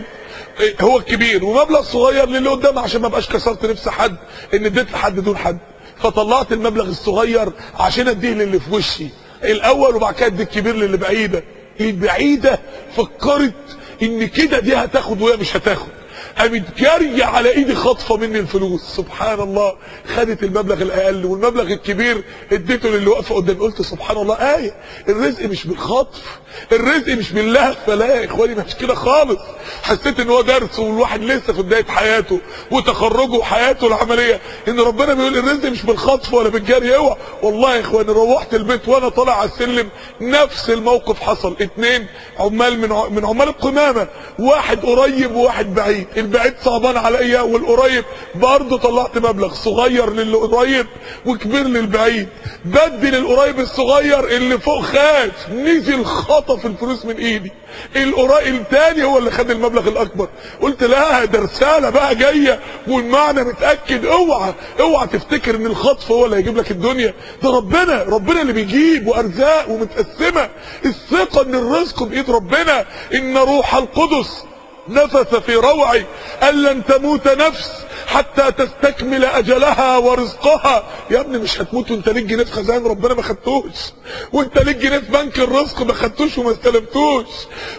هو الكبير ومبلغ صغير للي قدام عشان ما بقاش كسرت نفس حد ان اديت لحد دون حد فطلعت المبلغ الصغير عشان اديه للي في وشي الاول وبعد كده ادي الكبير للي بعيده البعيده فكرت ان كده دي هتاخد وهي مش هتاخد قامت جاريه على ايدي خاطفه مني الفلوس سبحان الله خدت المبلغ الاقل والمبلغ الكبير اديته للي واقفه قدامي قلت سبحان الله ايه الرزق مش بالخطف الرزق مش باللهفه لا يا اخواني مش كده خالص حسيت ان هو درس والواحد لسه في بدايه حياته وتخرجه وحياته العمليه ان ربنا بيقول الرزق مش بالخطف ولا بالجري اوعى والله يا اخواني روحت البيت وانا طالع على السلم نفس الموقف حصل اتنين عمال من من عمال القمامه واحد قريب وواحد بعيد البعيد صعبان عليا والقريب برضه طلعت مبلغ صغير للي قريب وكبير للبعيد بدل القريب الصغير اللي فوق خاف نزل خطف الفلوس من ايدي القريب التاني هو اللي خد المبلغ الاكبر قلت لا ده رساله بقى جايه والمعنى متاكد اوعى اوعى تفتكر ان الخطف هو اللي هيجيب لك الدنيا ده ربنا ربنا اللي بيجيب وارزاق ومتقسمه الثقه ان الرزق بايد ربنا ان روح القدس نفث في روعي أن لن تموت نفس حتى تستكمل أجلها ورزقها يا ابني مش هتموت وانت ليك جنيه في خزائن ربنا ما خدتوش وانت ليك جنيه في بنك الرزق ما خدتوش وما استلمتوش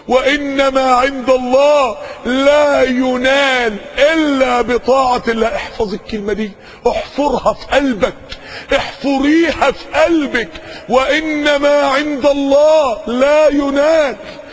وإنما عند الله لا ينال إلا بطاعة الله احفظ الكلمة دي احفرها في قلبك احفريها في قلبك وإنما عند الله لا ينال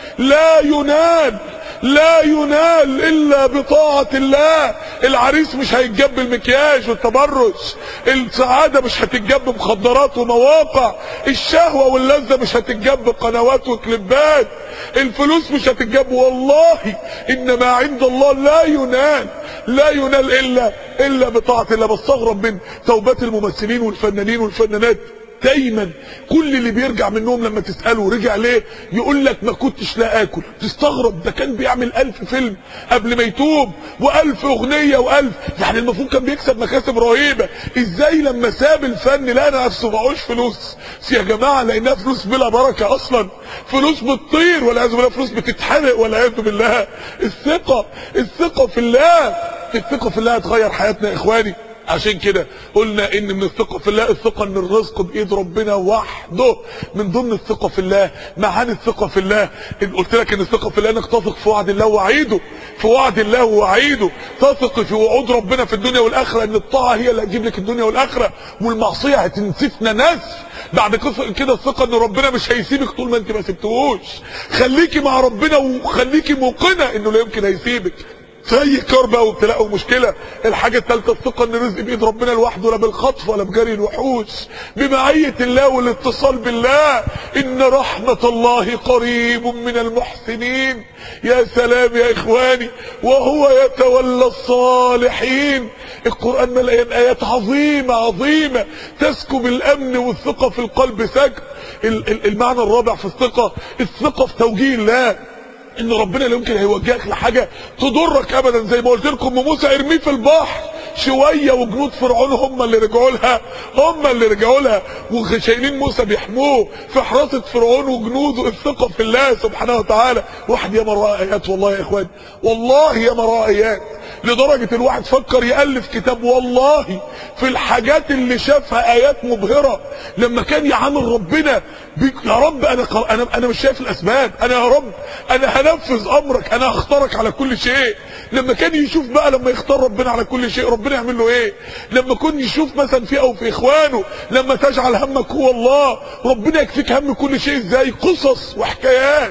لا ينال لا ينال الا بطاعة الله العريس مش هيتجاب بالمكياج والتبرج السعادة مش هتتجاب بمخدرات ومواقع الشهوة واللذة مش هتتجاب بقنوات وكليبات الفلوس مش هتتجاب والله انما عند الله لا ينال لا ينال الا الا بطاعة الله بستغرب من توبات الممثلين والفنانين والفنانات دايما كل اللي بيرجع منهم لما تسأله رجع ليه يقول لك ما كنتش لا اكل تستغرب ده كان بيعمل الف فيلم قبل ما يتوب والف اغنية والف يعني المفروض كان بيكسب مكاسب رهيبة ازاي لما ساب الفن لقى نفسه معهوش فلوس يا جماعة لانها فلوس بلا بركة اصلا فلوس بتطير والعياذ بالله فلوس بتتحرق والعياذ بالله الثقة الثقة في الله الثقة في الله هتغير حياتنا يا اخواني عشان كده قلنا ان من الثقة في الله الثقة ان الرزق بايد ربنا وحده من ضمن الثقة في الله معاني الثقة في الله إن قلت لك ان الثقة في الله انك تثق في وعد الله ووعيده في وعد الله ووعيده تثق في وعود ربنا في الدنيا والاخرة ان الطاعة هي اللي هتجيب لك الدنيا والاخرة والمعصية هتنسفنا نسف بعد كده الثقة ان ربنا مش هيسيبك طول ما انت ما سبتهوش خليكي مع ربنا وخليكي موقنة انه لا يمكن هيسيبك في اي كربة وابتلاء ومشكلة الحاجة الثالثة الثقة ان الرزق بايد ربنا لوحده لا بالخطف ولا بجري الوحوش بمعية الله والاتصال بالله ان رحمة الله قريب من المحسنين يا سلام يا اخواني وهو يتولى الصالحين القرآن مليان ايات عظيمة عظيمة تسكب الامن والثقة في القلب سكب المعنى الرابع في الثقة الثقة في توجيه الله ان ربنا لا يمكن هيوجهك لحاجه تضرك ابدا زي ما قلت لكم موسى ارميه في البحر شويه وجنود فرعون هم اللي رجعوا لها هم اللي رجعوا لها وشايلين موسى بيحموه في حراسه فرعون وجنوده الثقه في الله سبحانه وتعالى واحد ياما راى ايات والله يا اخوان والله ياما راى ايات لدرجة الواحد فكر يألف كتاب والله في الحاجات اللي شافها آيات مبهرة لما كان يعامل ربنا يا رب أنا, أنا, أنا مش شايف الأسباب أنا يا رب أنا هنفذ أمرك أنا هختارك على كل شيء لما كان يشوف بقى لما يختار ربنا على كل شيء ربنا يعمل له إيه لما كن يشوف مثلا في أو في إخوانه لما تجعل همك هو الله ربنا يكفيك هم كل شيء إزاي قصص وحكايات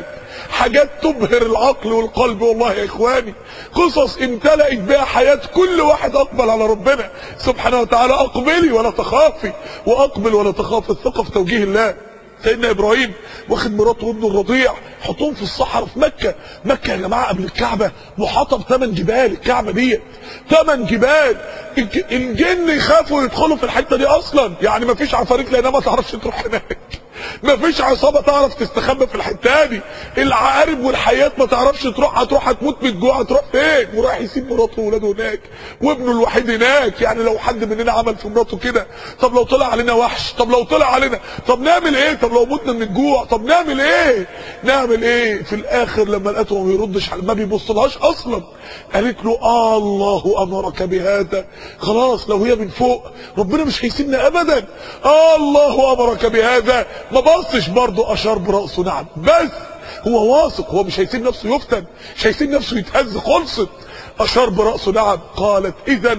حاجات تبهر العقل والقلب والله يا اخواني قصص امتلأت بها حياة كل واحد اقبل على ربنا سبحانه وتعالى اقبلي ولا تخافي واقبل ولا تخاف الثقة في توجيه الله سيدنا ابراهيم واخد مراته وابنه الرضيع حطهم في الصحراء في مكة مكة يا جماعة قبل الكعبة محاطة بثمان جبال الكعبة ديت ثمان جبال الج- الجن يخافوا يدخلوا في الحتة دي اصلا يعني مفيش عفاريت لانها ما تعرفش تروح هناك مفيش عصابة تعرف تستخبى في الحتة دي العقارب والحيات ما تعرفش تروح هتروح هتموت من الجوع هتروح فين وراح يسيب مراته وولاده هناك وابنه الوحيد هناك يعني لو حد مننا عمل في مراته كده طب لو طلع علينا وحش طب لو طلع علينا طب نعمل ايه طب لو متنا من الجوع طب نعمل ايه نعمل ايه في الاخر لما لقيته ما بيردش على- ما بيبصلهاش اصلا قالت له آه الله امرك بهذا خلاص لو هي من فوق ربنا مش هيسيبنا ابدا آه الله امرك بهذا ما بصش برضه اشار براسه نعم بس هو واثق هو مش هيسيب نفسه يفتن مش هيسيب نفسه يتهز خلصت اشار براسه نعم قالت اذا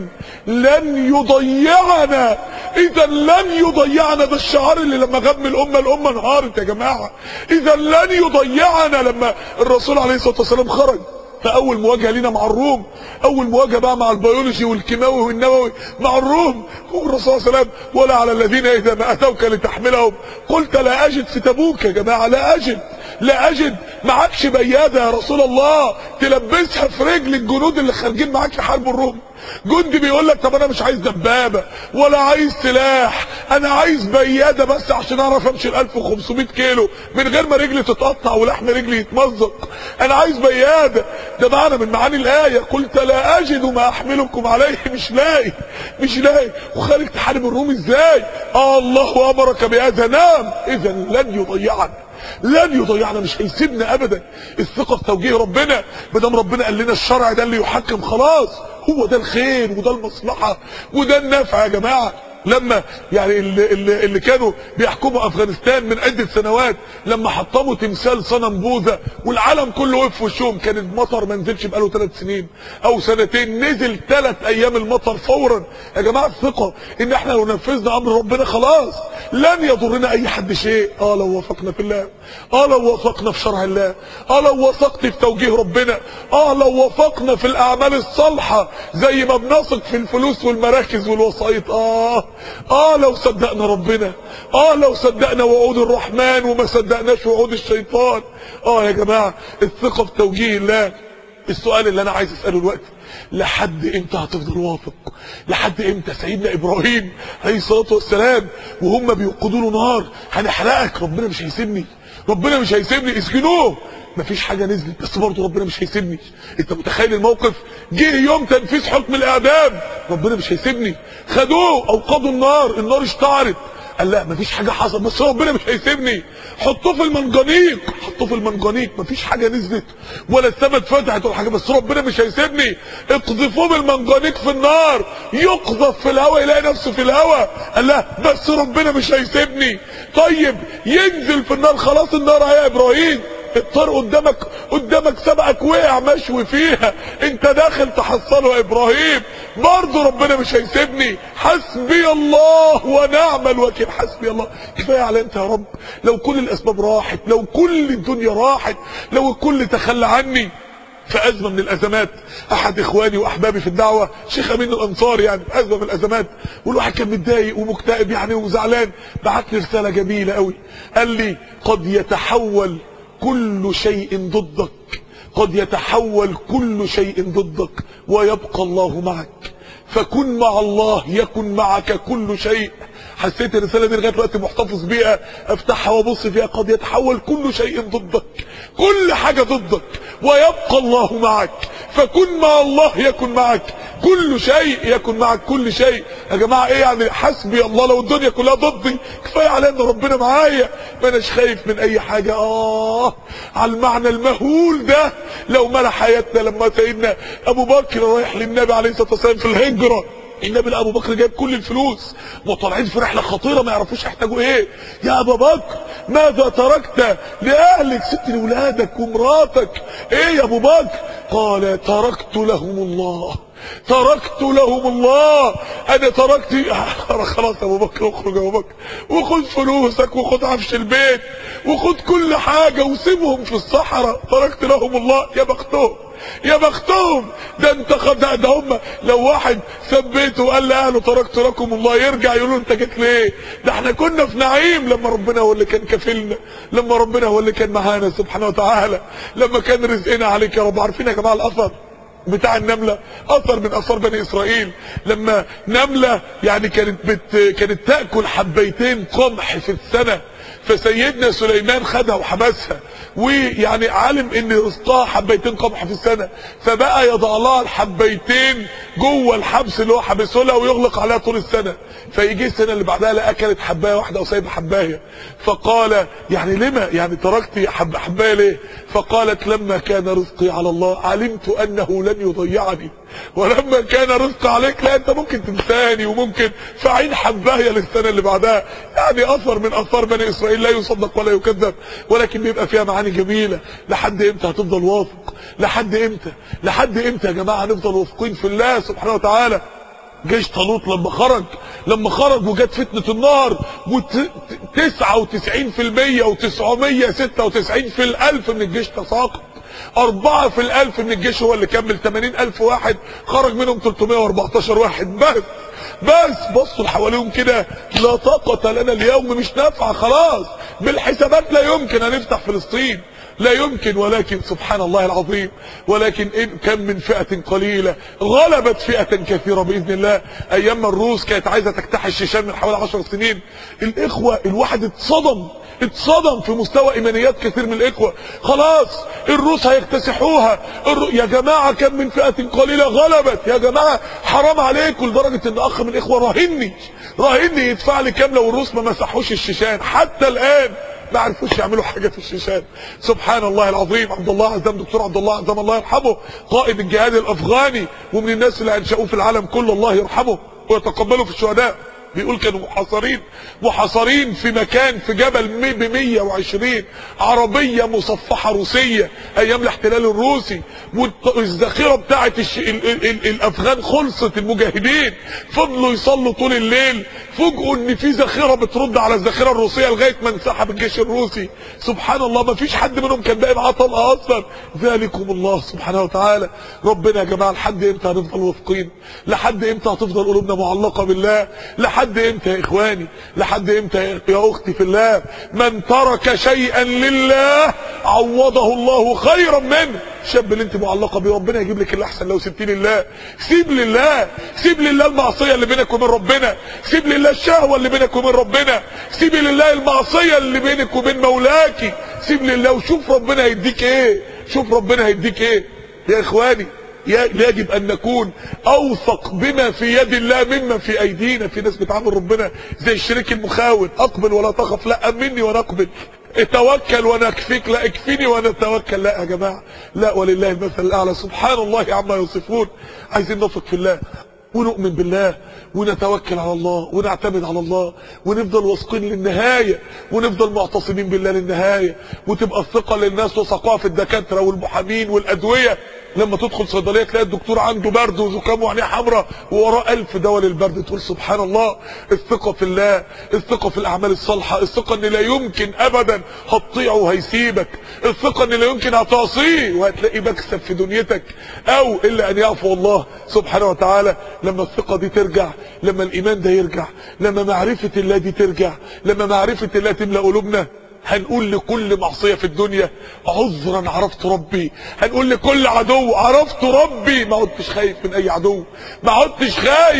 لن يضيعنا اذا لن يضيعنا ده الشعار اللي لما غم الامه الامه انهارت يا جماعه اذا لن يضيعنا لما الرسول عليه الصلاه والسلام خرج فاول مواجهه لينا مع الروم اول مواجهه بقى مع البيولوجي والكيماوي والنووي مع الروم والرسول صلى الله عليه وسلم ولا على الذين اذا ما اتوك لتحملهم قلت لا اجد في تبوك يا جماعه لا اجد لا اجد معكش بياده يا رسول الله تلبسها في رجل الجنود اللي خارجين معاك يحاربوا الروم جندي بيقول لك طب انا مش عايز دبابه ولا عايز سلاح انا عايز بياده بس عشان اعرف امشي ال 1500 كيلو من غير ما رجلي تتقطع ولحم رجلي يتمزق انا عايز بياده ده معنى من معاني الايه قلت لا اجد ما احملكم عليه مش لاقي مش لاقي وخارج تحارب الروم ازاي آه الله امرك بهذا نعم اذا لن يضيعنا لن يضيعنا مش هيسيبنا ابدا الثقه في توجيه ربنا ما دام ربنا قال لنا الشرع ده اللي يحكم خلاص هو ده الخير وده المصلحه وده النفع يا جماعه لما يعني اللي, اللي, اللي كانوا بيحكموا افغانستان من عده سنوات لما حطموا تمثال صنم بوذا والعالم كله وقف في وشهم كان المطر ما نزلش بقاله ثلاث سنين او سنتين نزل ثلاث ايام المطر فورا يا جماعه الثقه ان احنا لو نفذنا امر ربنا خلاص لن يضرنا اي حد شيء اه لو وفقنا في الله اه لو وفقنا في شرع الله اه لو وثقت في توجيه ربنا اه لو وفقنا في الاعمال الصالحه زي ما بنثق في الفلوس والمراكز والوسائط اه اه لو صدقنا ربنا اه لو صدقنا وعود الرحمن وما صدقناش وعود الشيطان اه يا جماعه الثقه في توجيه الله السؤال اللي انا عايز اساله دلوقتي لحد امتى هتفضل واثق لحد امتى سيدنا ابراهيم عليه الصلاه والسلام وهم بيوقدوا له نار هنحرقك ربنا مش هيسيبني ربنا مش هيسيبني اسجنوه مفيش حاجه نزلت بس برضه ربنا مش هيسيبني انت متخيل الموقف جه يوم تنفيذ حكم الاعدام ربنا مش هيسيبني خدوه اوقدوا النار النار اشتعلت قال لا مفيش حاجه حصل بس ربنا مش هيسيبني حطوه في المنجنيق حطوه في المنجنيق مفيش حاجه نزلت ولا السما اتفتحت ولا حاجه بس ربنا مش هيسيبني اقذفوه بالمنجنيق في النار يقذف في الهواء يلاقي نفسه في الهواء قال لا بس ربنا مش هيسيبني طيب ينزل في النار خلاص النار يا ابراهيم الطار قدامك قدامك سبقك وقع مشوي فيها انت داخل تحصله يا ابراهيم برضه ربنا مش هيسيبني حسبي الله ونعم الوكيل حسبي الله كفايه على انت يا رب لو كل الاسباب راحت لو كل الدنيا راحت لو الكل تخلى عني في ازمه من الازمات احد اخواني واحبابي في الدعوه شيخ امين الانصار يعني في ازمه من الازمات والواحد كان متضايق ومكتئب يعني وزعلان بعت لي رساله جميله قوي قال لي قد يتحول كل شيء ضدك قد يتحول كل شيء ضدك ويبقى الله معك فكن مع الله يكن معك كل شيء حسيت الرساله دي لغايه دلوقتي محتفظ بيها افتحها وابص فيها قد يتحول كل شيء ضدك كل حاجه ضدك ويبقى الله معك فكن مع الله يكن معك كل شيء يكن معك كل شيء يا جماعه ايه يعني حسبي الله لو الدنيا كلها ضدي كفايه على ان ربنا معايا ما اناش خايف من اي حاجه اه على المعنى المهول ده لو ملا حياتنا لما سيدنا ابو بكر رايح للنبي عليه الصلاه والسلام في الهجره النبي لقى ابو بكر جايب كل الفلوس وطالعين في رحله خطيره ما يعرفوش يحتاجوا ايه يا ابا بكر ماذا تركت لاهلك ست لاولادك ومراتك ايه يا ابو بكر قال تركت لهم الله تركت لهم الله انا تركت خلاص يا ابو بكر اخرج يا ابو بكر وخد فلوسك وخد عفش البيت وخد كل حاجه وسيبهم في الصحراء تركت لهم الله يا بختهم يا بختهم ده انت خد ده هم لو واحد ثبته وقال لاهله تركت لكم الله يرجع يقول له انت جيت ليه ده احنا كنا في نعيم لما ربنا هو اللي كان كفلنا لما ربنا هو اللي كان معانا سبحانه وتعالى لما كان رزقنا عليك يا رب عارفين يا جماعه الاثر بتاع النملة اثر من اثار بني اسرائيل لما نملة يعني كانت بت كانت تأكل حبيتين قمح في السنة فسيدنا سليمان خدها وحبسها ويعني علم ان رزقها حبيتين قمح في السنة فبقى يضع لها الحبيتين جوه الحبس اللي هو حبسه لها ويغلق عليها طول السنة فيجي السنة اللي بعدها لا اكلت حباية واحدة او سايبة حباية فقال يعني لما يعني تركت حب حباية ليه فقالت لما كان رزقي على الله علمت انه لن يضيعني ولما كان رزق عليك لا انت ممكن تنساني وممكن فعين حبايه للسنه اللي بعدها يعني اثر من اثار بني اسرائيل لا يصدق ولا يكذب ولكن بيبقى فيها معاني جميله لحد امتى هتفضل واثق لحد امتى لحد امتى يا جماعه هنفضل واثقين في الله سبحانه وتعالى جيش طالوت لما خرج لما خرج وجت فتنة النار وتسعة وتسعين في المية وتسعمية ستة وتسعين في الألف من الجيش تساقط أربعة في الألف من الجيش هو اللي كمل تمانين ألف واحد خرج منهم 314 واحد بس بس بصوا حواليهم كده لا طاقة لنا اليوم مش نافعة خلاص بالحسابات لا يمكن أن نفتح فلسطين لا يمكن ولكن سبحان الله العظيم ولكن إن كم من فئة قليلة غلبت فئة كثيرة بإذن الله أيام ما الروس كانت عايزة تجتاح الشيشان من حوالي عشر سنين الإخوة الواحد اتصدم اتصدم في مستوى ايمانيات كثير من الاخوه خلاص الروس هيكتسحوها الر... يا جماعه كم من فئه قليله غلبت يا جماعه حرام عليكم لدرجه ان اخ من الاخوه راهني راهني يدفع لي كام لو الروس ما مسحوش الشيشان حتى الان ما عرفوش يعملوا حاجه في الشيشان سبحان الله العظيم عبد الله عزام دكتور عبد الله عزام الله يرحمه قائد الجهاد الافغاني ومن الناس اللي انشأوه في العالم كله الله يرحمه ويتقبله في الشهداء بيقول كانوا محاصرين محاصرين في مكان في جبل ب 120 عربيه مصفحه روسيه ايام الاحتلال الروسي والذخيره بتاعه الش... ال... ال... ال... الافغان خلصت المجاهدين فضلوا يصلوا طول الليل فوجئوا ان في ذخيره بترد على الذخيره الروسيه لغايه ما انسحب الجيش الروسي سبحان الله ما فيش حد منهم كان باقي معاه طلقه اصلا ذلكم الله سبحانه وتعالى ربنا يا جماعه لحد امتى هنفضل واثقين لحد امتى هتفضل قلوبنا معلقه بالله لحد امتى يا اخواني لحد امتى يا اختي في الله من ترك شيئا لله عوضه الله خيرا منه الشاب اللي انت معلقه بيه ربنا يجيب لك اللي احسن لو سبتي لله سيب لله سيب لله المعصيه اللي بينك وبين ربنا سيب لله الشهوه اللي بينك وبين ربنا سيب لله المعصيه اللي بينك وبين مولاكي سيب لله وشوف ربنا هيديك ايه شوف ربنا هيديك ايه يا اخواني يجب ان نكون اوثق بما في يد الله مما في ايدينا في ناس بتعامل ربنا زي الشريك المخاون اقبل ولا تخف لا امني وانا اقبل اتوكل وانا اكفيك لا اكفيني وانا اتوكل لا يا جماعه لا ولله المثل الاعلى سبحان الله عما يصفون عايزين نثق في الله ونؤمن بالله ونتوكل على الله ونعتمد على الله ونفضل واثقين للنهاية ونفضل معتصمين بالله للنهاية وتبقى الثقة للناس وثقها في الدكاترة والمحامين والأدوية لما تدخل صيدلية تلاقي الدكتور عنده برد وزكام وعينيه حمراء ووراه ألف دواء للبرد تقول سبحان الله الثقة في الله الثقة في الأعمال الصالحة الثقة إن لا يمكن أبدا هتطيعه وهيسيبك الثقة إن لا يمكن هتعصيه وهتلاقي مكسب في دنيتك أو إلا أن يعفو الله سبحانه وتعالى لما الثقة دي ترجع لما الإيمان ده يرجع لما معرفة الله دي ترجع لما معرفة الله تملأ قلوبنا هنقول لكل معصية في الدنيا عذرا عرفت ربي هنقول لكل عدو عرفت ربي ما عدتش خايف من اي عدو ما عدتش خايف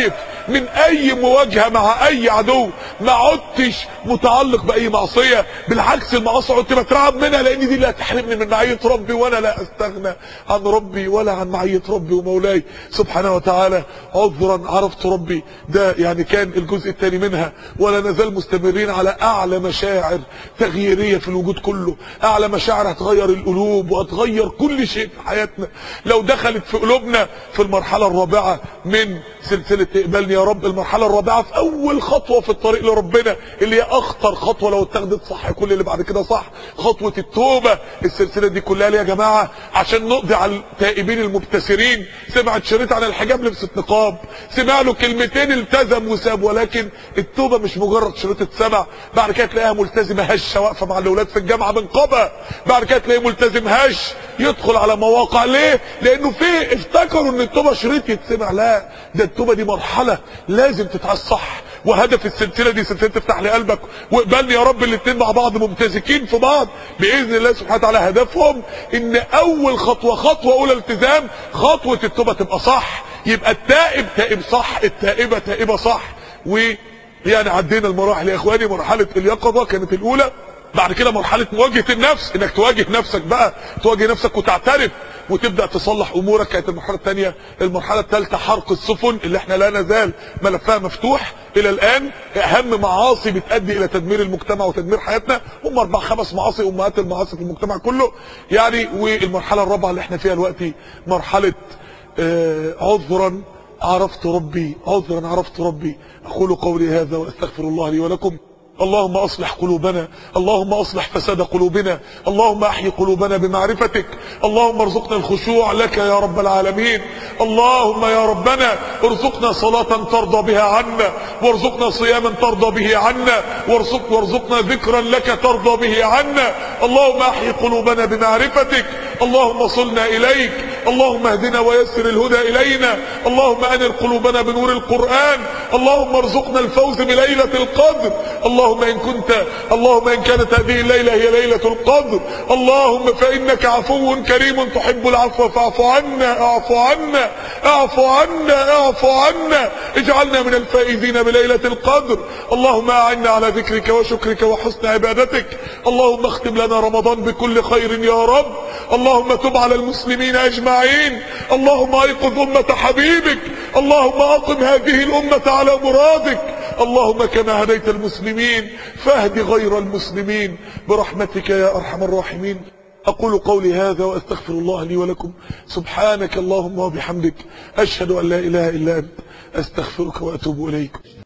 من اي مواجهة مع اي عدو ما عدتش متعلق باي معصية بالعكس المعاصي عدت بترعب منها لان دي اللي هتحرمني من معية ربي وانا لا استغنى عن ربي ولا عن معية ربي ومولاي سبحانه وتعالى عذرا عرفت ربي ده يعني كان الجزء الثاني منها ولا نزال مستمرين على اعلى مشاعر تغييرية في الوجود كله اعلى مشاعر هتغير القلوب وهتغير كل شيء في حياتنا لو دخلت في قلوبنا في المرحلة الرابعة من سلسلة اقبلني يا رب المرحلة الرابعة في اول خطوة في الطريق لربنا اللي هي اخطر خطوة لو اتخذت صح كل اللي بعد كده صح خطوة التوبة السلسلة دي كلها ليه يا جماعة عشان نقضي على التائبين المبتسرين سمعت شريط عن الحجاب لبست نقاب سمع له كلمتين التزم وساب ولكن التوبة مش مجرد شريط اتسمع بعد كده تلاقيها ملتزمة هشة واقفة مع الاولاد في الجامعة منقبة بعد كده تلاقيه ملتزم هش يدخل على مواقع ليه لانه في افتكروا ان التوبة شريط يتسمع لا ده التوبة دي مرحلة لازم تتعال صح وهدف السلسله دي سلسله تفتح لي قلبك واقبلني يا رب الاثنين مع بعض ممتزكين في بعض باذن الله سبحانه وتعالى هدفهم ان اول خطوه خطوه اولى التزام خطوه التوبه تبقى صح يبقى التائب تائب صح التائبه تائبه صح ويعني عدينا المراحل يا اخواني مرحله اليقظه كانت الاولى بعد كده مرحلة مواجهة النفس انك تواجه نفسك بقى تواجه نفسك وتعترف وتبدأ تصلح امورك كانت المرحلة الثانية المرحلة الثالثة حرق السفن اللي احنا لا نزال ملفها مفتوح الى الان اهم معاصي بتؤدي الى تدمير المجتمع وتدمير حياتنا هم اربع خمس معاصي امهات المعاصي في المجتمع كله يعني والمرحلة الرابعة اللي احنا فيها دلوقتي مرحلة آه عذرا عرفت ربي عذرا عرفت ربي اقول قولي هذا واستغفر الله لي ولكم اللهم اصلح قلوبنا اللهم اصلح فساد قلوبنا اللهم احي قلوبنا بمعرفتك اللهم ارزقنا الخشوع لك يا رب العالمين اللهم يا ربنا ارزقنا صلاة ترضى بها عنا وارزقنا صياما ترضى به عنا وارزق وارزقنا ذكرا لك ترضى به عنا اللهم احي قلوبنا بمعرفتك اللهم صلنا اليك اللهم اهدنا ويسر الهدى الينا اللهم انر قلوبنا بنور القرآن اللهم ارزقنا الفوز بليلة القدر اللهم ان كنت اللهم ان كانت هذه الليلة هي ليلة القدر اللهم فانك عفو كريم تحب العفو فاعف عنا اعف عنا اعف عنا اعف عنا اجعلنا من الفائزين بليلة القدر اللهم اعنا على ذكرك وشكرك وحسن عبادتك اللهم اختم لنا رمضان بكل خير يا رب اللهم تب على المسلمين اجمعين اللهم ايقظ امة حبيبك اللهم اقم هذه الامة على مرادك اللهم كما هديت المسلمين فاهد غير المسلمين برحمتك يا ارحم الراحمين اقول قولي هذا واستغفر الله لي ولكم سبحانك اللهم وبحمدك اشهد ان لا اله الا انت استغفرك واتوب اليك